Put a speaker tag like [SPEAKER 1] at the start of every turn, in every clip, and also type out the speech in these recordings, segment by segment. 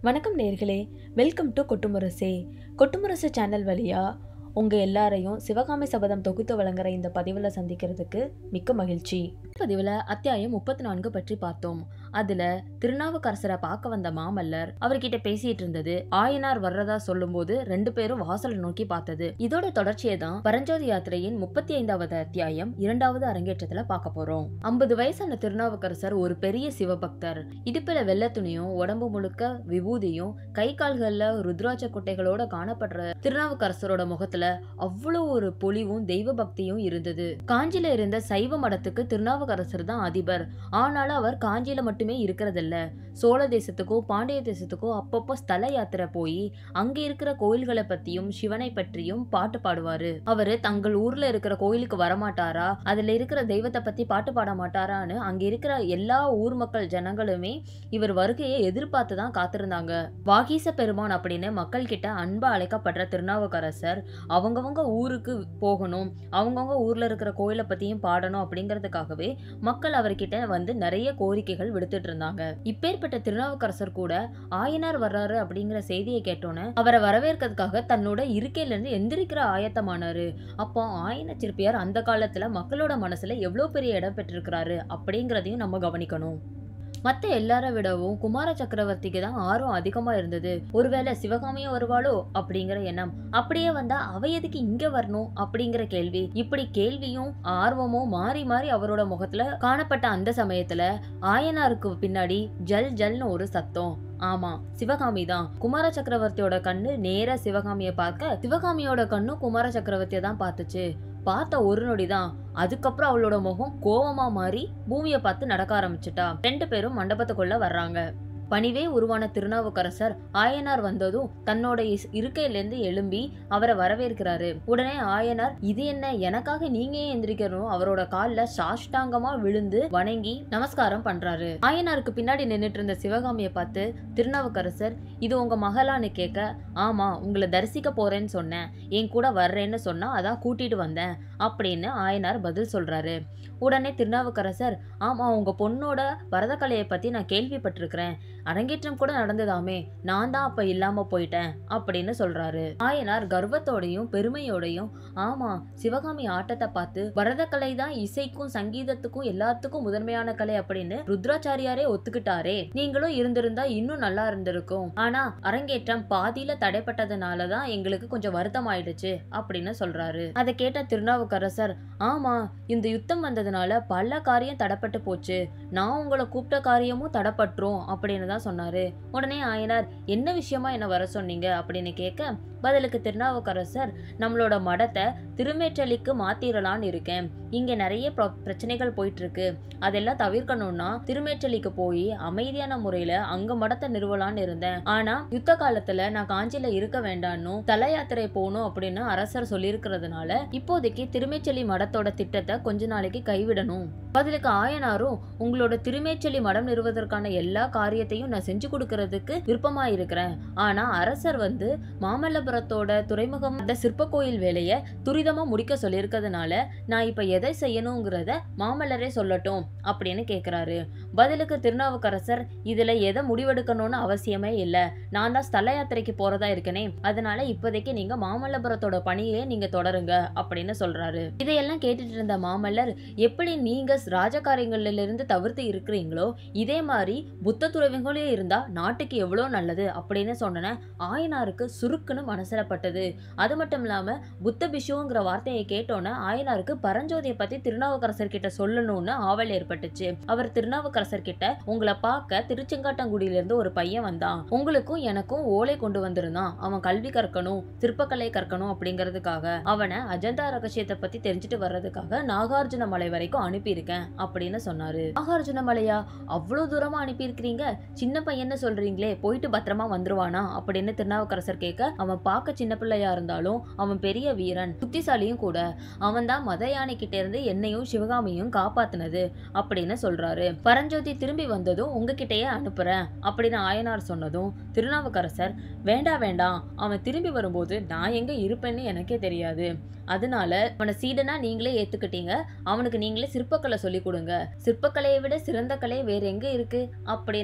[SPEAKER 1] வணக்கம் நேர்களே welcome to Kottumurase Kottumurasu channel வழியா உங்க எல்லாரையும் சிவகாமி சபதம் தொகுத்து வழங்குற இந்த பதிவுல சந்திக்கிறதுக்கு மிக்க மகிழ்ச்சி பதிவுல அத்தியாயம் முப்பத்தி நான்கு பற்றி பார்த்தோம் அதுல திருநாவுக்கரசரை பார்க்க வந்த மாமல்லர் அவர்கிட்ட பேசிட்டு இருந்தது ஆயனார் வர்றதா சொல்லும்போது ரெண்டு பேரும் வாசலை நோக்கி பார்த்தது இதோட தொடர்ச்சியை தான் பரஞ்சோதி யாத்திரையின் முப்பத்தி ஐந்தாவது அத்தியாயம் இரண்டாவது அரங்கேற்றத்துல பார்க்க போறோம் ஐம்பது வயசான திருநாவுக்கரசர் ஒரு பெரிய சிவபக்தர் இடுப்புல வெள்ளை துணியும் உடம்பு முழுக்க விபூதியும் கை கால்கள்ல ருத்ராட்ச குட்டைகளோட காணப்படுற திருநாவுக்கரசரோட முகத்துல அவ்வளவு ஒரு பொலிவும் தெய்வ பக்தியும் இருந்தது காஞ்சியில இருந்த சைவ மடத்துக்கு திருநாவுக்கரசர் தான் அதிபர் ஆனாலும் அவர் காஞ்சியில மட்டுமே இருக்கிறதில்ல சோழ தேசத்துக்கோ பாண்டிய தேசத்துக்கோ அப்பப்போ ஸ்தல யாத்திரை போய் அங்க இருக்கிற கோயில்களை பத்தியும் சிவனை பற்றியும் பாட்டு பாடுவாரு அவரு தங்கள் ஊர்ல இருக்கிற கோயிலுக்கு வரமாட்டாரா அதுல இருக்கிற தெய்வத்தை பத்தி பாட்டு பாட மாட்டாரான்னு அங்க இருக்கிற எல்லா ஊர் மக்கள் ஜனங்களுமே இவர் வருகையை எதிர்பார்த்து தான் காத்திருந்தாங்க வாகீச பெருமான் அப்படின்னு மக்கள் கிட்ட அன்பா அழைக்கப்படுற திருநாவுக்கரசர் அவங்கவங்க ஊருக்கு போகணும் அவங்கவங்க ஊர்ல இருக்கிற கோயிலை பத்தியும் பாடணும் அப்படிங்கிறதுக்காகவே மக்கள் அவர்கிட்ட வந்து நிறைய கோரிக்கைகள் விடுத்துட்டு இருந்தாங்க இப்பேற்பட்ட திருநாவுக்கரசர் கூட ஆயனார் வர்றாரு அப்படிங்கிற செய்தியை கேட்டோன்னே அவரை வரவேற்கிறதுக்காக தன்னோட இருக்கையில இருந்து எந்திரிக்கிற ஆயத்தமானாரு அப்போ ஆயன சிற்பியார் அந்த காலத்துல மக்களோட மனசுல எவ்வளவு பெரிய இடம் பெற்றிருக்கிறாரு அப்படிங்கிறதையும் நம்ம கவனிக்கணும் மத்த எல்லார விடவும் குமார சக்கரவர்த்திக்கு தான் ஆர்வம் அதிகமா இருந்தது ஒருவேளை சிவகாமியும் வருவாளோ அப்படிங்கிற எண்ணம் அப்படியே வந்தா அவ எதுக்கு இங்க வரணும் அப்படிங்கிற கேள்வி இப்படி கேள்வியும் ஆர்வமும் மாறி மாறி அவரோட முகத்துல காணப்பட்ட அந்த சமயத்துல ஆயனாருக்கு பின்னாடி ஜல் ஜல்னு ஒரு சத்தம் ஆமா சிவகாமி தான் குமார சக்கரவர்த்தியோட கண்ணு நேரா சிவகாமிய பார்க்க சிவகாமியோட கண்ணும் குமார சக்கரவர்த்திய தான் பார்த்துச்சு பார்த்த ஒரு நொடி தான் அதுக்கப்புறம் அவளோட முகம் கோவமா மாறி பூமியை பார்த்து நடக்க ஆரம்பிச்சுட்டா ரெண்டு பேரும் மண்டபத்துக்குள்ள வர்றாங்க பணிவே உருவான திருநாவுக்கரசர் ஆயனார் வந்ததும் தன்னோட இஸ்- இருக்கையிலேருந்து எழும்பி அவரை வரவேற்கிறாரு உடனே ஆயனார் இது என்ன எனக்காக நீங்க ஏன் எந்திரிக்கணும் அவரோட கால்ல சாஷ்டாங்கமா விழுந்து வணங்கி நமஸ்காரம் பண்றாரு ஆயனாருக்கு பின்னாடி நின்னுட்டு இருந்த சிவகாமியை பார்த்து திருநாவுக்கரசர் இது உங்க மகளான்னு கேட்க ஆமா உங்களை தரிசிக்க போறேன்னு சொன்னேன் என் கூட வர்றேன்னு சொன்னா அதான் கூட்டிட்டு வந்தேன் அப்படின்னு ஆயனார் பதில் சொல்றாரு உடனே திருநாவுக்கரசர் ஆமா உங்க பொண்ணோட பரதக்கலையை பத்தி நான் கேள்விப்பட்டிருக்கிறேன் அரங்கேற்றம் கூட நடந்ததாமே நான் தான் அப்ப இல்லாம போயிட்டேன் அப்படின்னு சொல்றாரு ஆயனார் கர்வத்தோடையும் பெருமையோடையும் ஆமா சிவகாமி ஆட்டத்தை பார்த்து பரதக்கலை தான் இசைக்கும் சங்கீதத்துக்கும் எல்லாத்துக்கும் முதன்மையான கலை அப்படின்னு ருத்ராச்சாரியாரே ஒத்துக்கிட்டாரே நீங்களும் இருந்திருந்தா இன்னும் நல்லா இருந்திருக்கும் ஆனா அரங்கேற்றம் பாதியில தடைப்பட்டதுனால தான் எங்களுக்கு கொஞ்சம் வருத்தம் ஆயிடுச்சு அப்படின்னு சொல்றாரு அதை கேட்ட திருநாவுக்கரசர் ஆமா இந்த யுத்தம் வந்ததுனால பல காரியம் தடப்பட்டு போச்சு நான் உங்களை கூப்பிட்ட காரியமும் தடப்பட்டுரும் அப்படின்னு தான் சொன்னாரு உடனே ஆயனார் என்ன விஷயமா என்ன வர சொன்னீங்க அப்படின்னு கேட்க பதிலுக்கு திருநாவுக்கரசர் நம்மளோட மடத்தை திருமேற்றலிக்கு மாத்திரலான்னு இருக்கேன் இங்க நிறைய பிர- பிரச்சனைகள் போயிட்டு இருக்கு அதெல்லாம் தவிர்க்கணும்னா திருமேற்றலிக்கு போய் அமைதியான முறையில அங்க மடத்தை நிறுவலான்னு இருந்தேன் ஆனா யுத்த காலத்துல நான் காஞ்சியில இருக்க வேண்டாம்னு தல யாத்திரை போகணும் அப்படின்னு அரசர் சொல்லியிருக்கிறதுனால இப்போதைக்கு திருமேச்சலி மடத்தோட திட்டத்தை கொஞ்ச நாளைக்கு கைவிடணும் பதிலுக்கு ஆயனாரும் உங்களோட திருமேச்சலி மடம் நிறுவதற்கான எல்லா காரியத்தையும் நான் செஞ்சு கொடுக்கறதுக்கு விருப்பமா இருக்கிறேன் ஆனா அரசர் வந்து மாமல்லபுரத்தோட துறைமுகம் அந்த சிற்ப கோயில் வேலையை துரிதமா முடிக்க சொல்லியிருக்கிறதுனால நான் இப்ப எதை செய்யணுங்கிறத மாமல்லரே சொல்லட்டும் அப்படின்னு கேக்குறாரு பதிலுக்கு திருநாவுக்கரசர் இதுல எதை முடிவெடுக்கணும்னு அவசியமே இல்ல நான் தான் ஸ்தல யாத்திரைக்கு போறதா இருக்கனே அதனால இப்போதைக்கு நீங்க மாமல்லபுரத்தோட பணியை நீங்க தொடருங்க அப்படின்னு சொல்றாரு இதையெல்லாம் கேட்டுட்டு இருந்த மாமல்லர் எப்படி நீங்க ராஜகாரியங்கள்ல இருந்து தவிர்த்து இருக்கிறீங்களோ இதே மாதிரி புத்த துறவிகளே இருந்தா நாட்டுக்கு எவ்வளோ நல்லது அப்படின்னு சொன்னன ஆயனாருக்கு சுருக்குன்னு மனசுல பட்டது அது மட்டும் இல்லாம புத்த பிஷுங்கிற வார்த்தையை கேட்டோன்னே ஆயனாருக்கு பரஞ்சோதியை பத்தி திருநாவுக்கரசர் கிட்ட சொல்லணும்னு ஆவல் ஏற்பட்டுச்சு அவர் திருநாவுக்கரசர் கிட்ட உங்களை பார்க்க திருச்செங்காட்டங்குடியில இருந்து ஒரு பையன் வந்தான் உங்களுக்கும் எனக்கும் ஓலை கொண்டு வந்திருந்தான் அவன் கல்வி கற்கணும் சிற்பக்கலை கற்கணும் அப்படிங்கிறதுக்காக அவனை அஜந்தா ரகசியத்தை பத்தி தெரிஞ்சுட்டு வர்றதுக்காக நாகார்ஜுன மலை வரைக்கும் அனுப்பியிருக்கேன் அப்படின்னு சொன்னாரு நாகார்ஜுன மலையா அவ்வளவு தூரமா அனுப்பியிருக்கிறீங்க சின்ன பையன்னு சொல்றீங்களே போயிட்டு பத்திரமா வந்துருவானா அப்படின்னு திருநாவுக்கரசர் கேட்க அவன் பார்க்க சின்ன பிள்ளையா இருந்தாலும் அவன் பெரிய வீரன் புத்திசாலியும் கூட அவன் தான் மத யானை கிட்ட இருந்து என்னையும் சிவகாமியும் காப்பாத்துனது அப்படின்னு சொல்றாரு பரஞ்சோதி திரும்பி வந்ததும் உங்ககிட்டயே அனுப்புறேன் அப்படின்னு ஆயனார் சொன்னதும் திருநாவுக்கரசர் வேண்டாம் வேண்டாம் அவன் திரும்பி வரும்போது நான் எங்க இருப்பேன்னு எனக்கே தெரியாது அதனால அவனை சீடனா நீங்களே ஏத்துக்கிட்டீங்க அவனுக்கு நீங்களே சிற்பக்கலை சொல்லி கொடுங்க சிற்பக்கலையை விட சிறந்த கலை வேற எங்க இருக்கு அப்படின்னு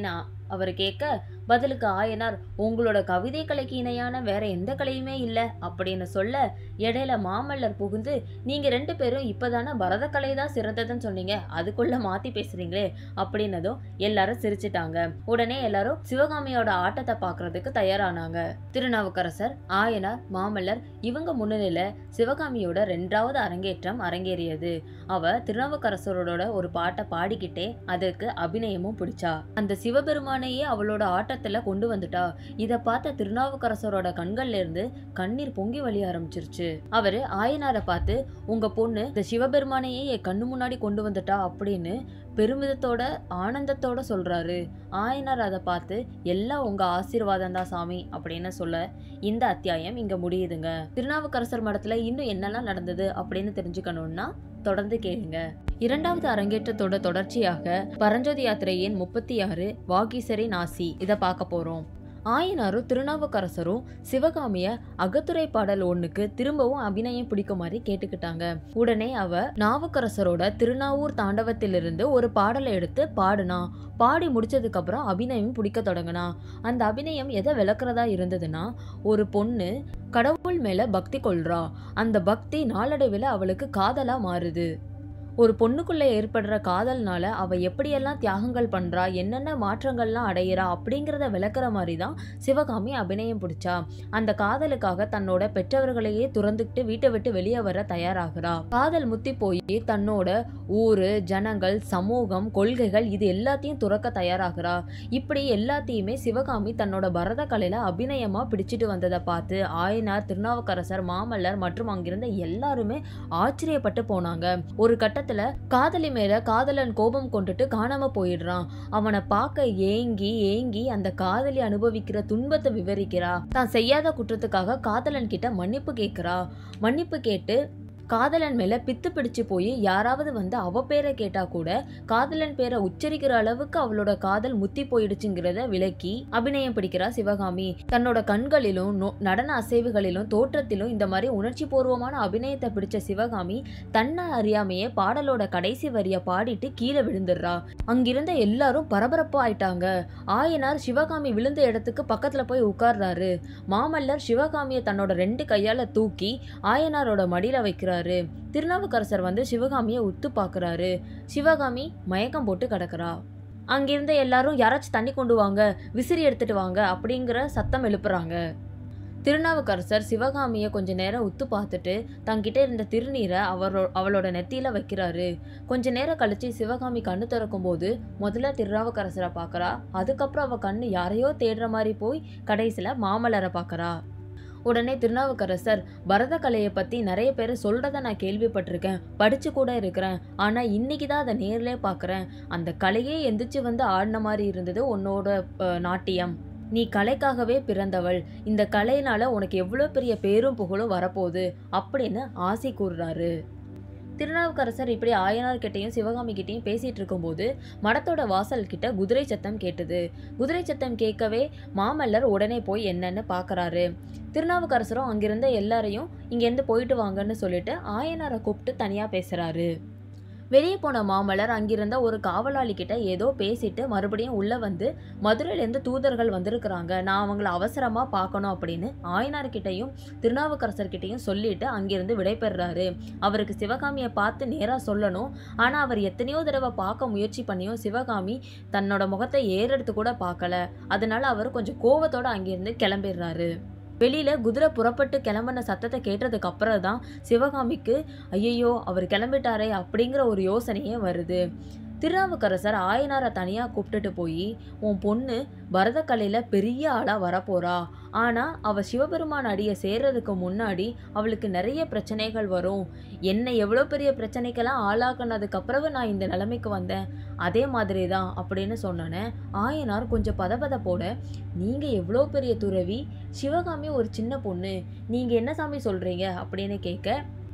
[SPEAKER 1] அவர் கேட்க பதிலுக்கு ஆயனார் உங்களோட கவிதை கலைக்கு இணையான வேற எந்த கலையுமே இல்லை அப்படின்னு சொல்ல இடையில மாமல்லர் புகுந்து நீங்க ரெண்டு பேரும் இப்பதானே பரதக்கலை தான் சிறந்ததுன்னு சொன்னீங்க அதுக்குள்ள மாத்தி பேசுறீங்களே அப்படின்னதும் எல்லாரும் சிரிச்சிட்டாங்க உடனே எல்லாரும் சிவகாமியோட ஆட்டத்தை பார்க்கறதுக்கு தயாரானாங்க திருநாவுக்கரசர் ஆயனார் மாமல்லர் இவங்க முன்னிலையில சிவகாமியோட ரெண்டாவது அரங்கேற்றம் அரங்கேறியது அவ திருநாவுக்கரசரோட ஒரு பாட்டை பாடிக்கிட்டே அதுக்கு அபிநயமும் பிடிச்சா அந்த சிவபெருமானையே அவளோட ஆட்டத்துல கொண்டு வந்துட்டா இத பார்த்த திருநாவுக்கரசரோட கண்கள்ல இருந்து கண்ணீர் பொங்கி வழிய ஆரம்பிச்சிருச்சு அவரு ஆயனாரை பார்த்து உங்க பொண்ணு இந்த சிவபெருமானையே என் கண்ணு முன்னாடி கொண்டு வந்துட்டா அப்படின்னு பெருமிதத்தோட ஆனந்தத்தோட சொல்றாரு ஆயனார் அதை பார்த்து எல்லாம் உங்க ஆசீர்வாதம் தான் சாமி அப்படின்னு சொல்ல இந்த அத்தியாயம் இங்க முடியுதுங்க திருநாவுக்கரசர் மடத்துல இன்னும் என்னெல்லாம் நடந்தது அப்படின்னு தெரிஞ்சுக்கணும்னா தொடர்ந்து கேளுங்க இரண்டாவது அரங்கேற்றத்தோட தொடர்ச்சியாக பரஞ்சோதி யாத்திரையின் முப்பத்தி ஆறு வாகீசரி நாசி இதை பார்க்க போறோம் ஆயனாரும் திருநாவுக்கரசரும் சிவகாமிய அகத்துறை பாடல் ஒண்ணுக்கு திரும்பவும் அபிநயம் பிடிக்குமாறு கேட்டுக்கிட்டாங்க உடனே அவ நாவுக்கரசரோட திருநாவூர் தாண்டவத்திலிருந்து ஒரு பாடலை எடுத்து பாடுனா பாடி முடிச்சதுக்கு அப்புறம் அபிநயம் பிடிக்க தொடங்கினா அந்த அபிநயம் எதை விளக்குறதா இருந்ததுன்னா ஒரு பொண்ணு கடவுள் மேல பக்தி கொள்றா அந்த பக்தி நாளடைவில் அவளுக்கு காதலா மாறுது ஒரு பொண்ணுக்குள்ள ஏற்படுற காதல்னால அவ எப்படியெல்லாம் தியாகங்கள் பண்றா என்னென்ன மாற்றங்கள்லாம் அடையிறா அப்படிங்கிறத விளக்குற மாதிரி தான் சிவகாமி அபிநயம் பிடிச்சா அந்த காதலுக்காக தன்னோட பெற்றவர்களையே துறந்துக்கிட்டு வீட்டை விட்டு வெளியே வர தயாராகிறா காதல் முத்தி போய் தன்னோட ஊரு ஜனங்கள் சமூகம் கொள்கைகள் இது எல்லாத்தையும் துறக்க தயாராகிறா இப்படி எல்லாத்தையுமே சிவகாமி தன்னோட பரத கலையில அபிநயமா பிடிச்சிட்டு வந்ததை பார்த்து ஆயனார் திருநாவுக்கரசர் மாமல்லர் மற்றும் அங்கிருந்த எல்லாருமே ஆச்சரியப்பட்டு போனாங்க ஒரு கட்டத்துல காதலி மேல காதலன் கோபம் கொண்டுட்டு காணாம போயிடுறான் அவனை பார்க்க ஏங்கி ஏங்கி அந்த காதலி அனுபவிக்கிற துன்பத்தை விவரிக்கிறா தான் செய்யாத குற்றத்துக்காக காதலன் கிட்ட மன்னிப்பு கேட்கிறா மன்னிப்பு கேட்டு காதலன் மேல பித்து பிடிச்சு போய் யாராவது வந்து அவ பேரை கேட்டா கூட காதலன் பேரை உச்சரிக்கிற அளவுக்கு அவளோட காதல் முத்தி போயிடுச்சுங்கிறத விளக்கி அபிநயம் பிடிக்கிறா சிவகாமி தன்னோட கண்களிலும் நொ- நடன அசைவுகளிலும் தோற்றத்திலும் இந்த மாதிரி உணர்ச்சி பூர்வமான அபிநயத்தை பிடிச்ச சிவகாமி தன்னை அறியாமையே பாடலோட கடைசி வரிய பாடிட்டு கீழே விழுந்துடுறா அங்கிருந்த எல்லாரும் பரபரப்பா ஆயிட்டாங்க ஆயனார் சிவகாமி விழுந்த இடத்துக்கு பக்கத்துல போய் உட்கார்றாரு மாமல்லர் சிவகாமியை தன்னோட ரெண்டு கையால தூக்கி ஆயனாரோட மடியில வைக்கிறாரு திருநாவுக்கரசர் வந்து சிவகாமியை உத்து பார்க்கறாரு சிவகாமி மயக்கம் போட்டு கிடக்குறா அங்கிருந்த எல்லாரும் யாராச்சும் தண்ணி கொண்டு வாங்க விசிறி எடுத்துட்டு வாங்க அப்படிங்கிற சத்தம் எழுப்புறாங்க திருநாவுக்கரசர் சிவகாமியை கொஞ்ச நேரம் உத்து பார்த்துட்டு தங்கிட்ட இருந்த திருநீரை அவரோ அவளோட நெத்தியில வைக்கிறாரு கொஞ்ச நேரம் கழிச்சு சிவகாமி கண்ணு திறக்கும் போது முதல்ல திருநாவுக்கரசரை பார்க்கறா அதுக்கப்புறம் அவ கண்ணு யாரையோ தேடுற மாதிரி போய் கடைசியில மாமல்லரை பார்க்கறா உடனே திருநாவுக்கரசர் பரத கலையை பத்தி நிறைய பேர் சொல்றத நான் கேள்விப்பட்டிருக்கேன் படிச்சு கூட இருக்கிறேன் ஆனா இன்னைக்கு தான் அதை நேர்லயே பார்க்கறேன் அந்த கலையே எந்திரிச்சு வந்து ஆடின மாதிரி இருந்தது உன்னோட அஹ், நாட்டியம் நீ கலைக்காகவே பிறந்தவள் இந்த கலையினால உனக்கு எவ்வளோ பெரிய பேரும் புகழும் வரப்போகுது அப்படின்னு ஆசை கூறுறாரு திருநாவுக்கரசர் இப்படி ஆயனார் கிட்டையும் சிவகாமி கிட்டையும் பேசிட்டு இருக்கும்போது மடத்தோட வாசல் கிட்ட குதிரை சத்தம் கேட்டது குதிரை சத்தம் கேட்கவே மாமல்லர் உடனே போய் என்னன்னு பார்க்கறாரு திருநாவுக்கரசரும் அங்கிருந்த எல்லாரையும் இங்கேருந்து போயிட்டு வாங்கன்னு சொல்லிட்டு ஆயனாரை கூப்பிட்டு தனியா பேசுறாரு வெளியே போன மாமல்லர் அங்கிருந்த ஒரு காவலாளி கிட்ட ஏதோ பேசிட்டு மறுபடியும் உள்ள வந்து மதுரையிலேருந்து தூதர்கள் வந்திருக்கிறாங்க நான் அவங்கள அவசரமா பார்க்கணும் அப்படின்னு ஆயனார்கிட்டையும் திருநாவுக்கரசர்கிட்டையும் சொல்லிட்டு அங்கிருந்து விடைபெறுறாரு அவருக்கு சிவகாமியை பார்த்து நேரா சொல்லணும் ஆனா அவர் எத்தனையோ தடவை பார்க்க முயற்சி பண்ணியும் சிவகாமி தன்னோட முகத்தை ஏறெடுத்து கூட பார்க்கல அதனால அவர் கொஞ்சம் கோவத்தோட அங்கிருந்து கிளம்பிடுறாரு வெளியில குதிரை புறப்பட்டு கிளம்பின சத்தத்தை கேட்டதுக்கு அப்புறம் தான் சிவகாமிக்கு ஐயையோ அவர் கிளம்பிட்டாரே அப்படிங்கிற ஒரு யோசனையே வருது திருநாவுக்கரசர் ஆயனாரை தனியா கூப்பிட்டுட்டு போய் உன் பொண்ணு பரதக்கலையில பெரிய ஆளா வரப்போறா ஆனா அவ சிவபெருமான் அடியை சேர்றதுக்கு முன்னாடி அவளுக்கு நிறைய பிரச்சனைகள் வரும் என்னை எவ்வளோ பெரிய பிரச்சனைக்கெல்லாம் ஆளாக்குனதுக்கு அப்புறம் நான் இந்த நிலைமைக்கு வந்தேன் அதே மாதிரி தான் அப்படின்னு சொன்னோன்னே ஆயனார் கொஞ்சம் பதபதப்போட நீங்க எவ்வளோ பெரிய துறவி சிவகாமி ஒரு சின்ன பொண்ணு நீங்க என்ன சாமி சொல்றீங்க அப்படின்னு கேட்க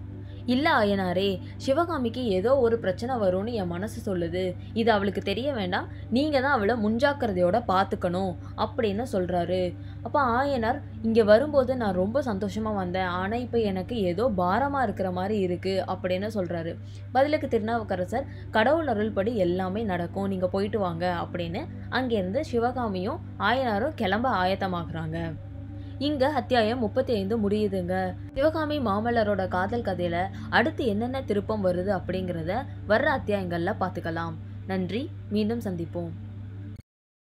[SPEAKER 1] இல்லை ஆயனாரே சிவகாமிக்கு ஏதோ ஒரு பிரச்சனை வரும்னு என் மனசு சொல்லுது இது அவளுக்கு தெரிய வேண்டாம் நீங்கள் தான் அவளை முன்ஜாக்கிரதையோட பார்த்துக்கணும் அப்படின்னு சொல்கிறாரு அப்போ ஆயனார் இங்கே வரும்போது நான் ரொம்ப சந்தோஷமாக வந்தேன் ஆனால் இப்போ எனக்கு ஏதோ பாரமாக இருக்கிற மாதிரி இருக்குது அப்படின்னு சொல்கிறாரு பதிலுக்கு திருநாவுக்கரசர் கடவுள் அருள்படி எல்லாமே நடக்கும் நீங்கள் போயிட்டு வாங்க அப்படின்னு அங்கேருந்து சிவகாமியும் ஆயனாரும் கிளம்ப ஆயத்தமாகறாங்க இங்க அத்தியாயம் முப்பத்தி ஐந்து முடியுதுங்க சிவகாமி மாமல்லரோட காதல் கதையில அடுத்து என்னென்ன திருப்பம் வருது அப்படிங்கிறத வர்ற அத்தியாயங்கள்ல பார்த்துக்கலாம் நன்றி மீண்டும் சந்திப்போம்